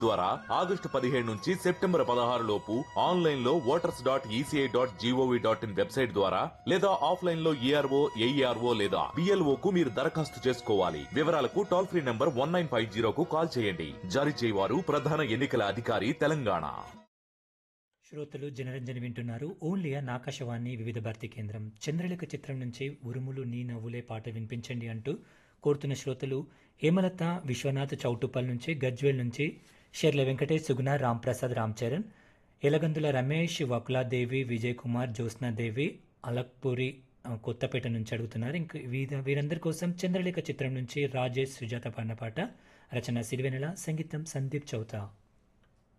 ద్వారా ఆగస్టు పదిహేడు నుంచి సెప్టెంబర్ పదహారు లోపు ఆన్లైన్ లో voters dot ECI dot G O V dot in website ద్వారా లేదా ఆఫ్లైన్ లో ఈఆర్ఓ ఏఈఆర్ఓ లేదా బిఎల్ఓ కు మీరు దరఖాస్తు చేసుకోవాలి వివరాలకు toll free number one nine five జీరోకు కాల్ చేయండి జారీ చేయవారు ప్రధాన ఎన్నికల అధికారి తెలంగాణ శ్రోతలు జనరంజన వింటున్నారు ఓన్లీ అన్ ఆకాశవాణి వివిధ భారతి కేంద్రం చంద్రలేఖ చిత్రం నుంచి ఉరుములు నీ నవ్వులే పాట వినిపించండి అంటూ కోరుతున్న శ్రోతలు హేమలత విశ్వనాథ్ చౌటుపల్ నుంచి గజ్వేల్ నుంచి షెర్ల వెంకటేష్ సుగుణ రాంప్రసాద్ రామ్ చరణ్ ఎలగందుల రమేష్ వకులాదేవి విజయ్ కుమార్ జ్యోత్స్నాదేవి అలక్పూరి ఆ, కొత్తపేట నుంచి అడుగుతున్నారు ఇంక వీర వీరందరి కోసం చంద్రలేఖ చిత్రం నుంచి రాజేష్ సుజాత పాడిన పాట రచన సిరివెనెల సంగీతం సందీప్ చౌతా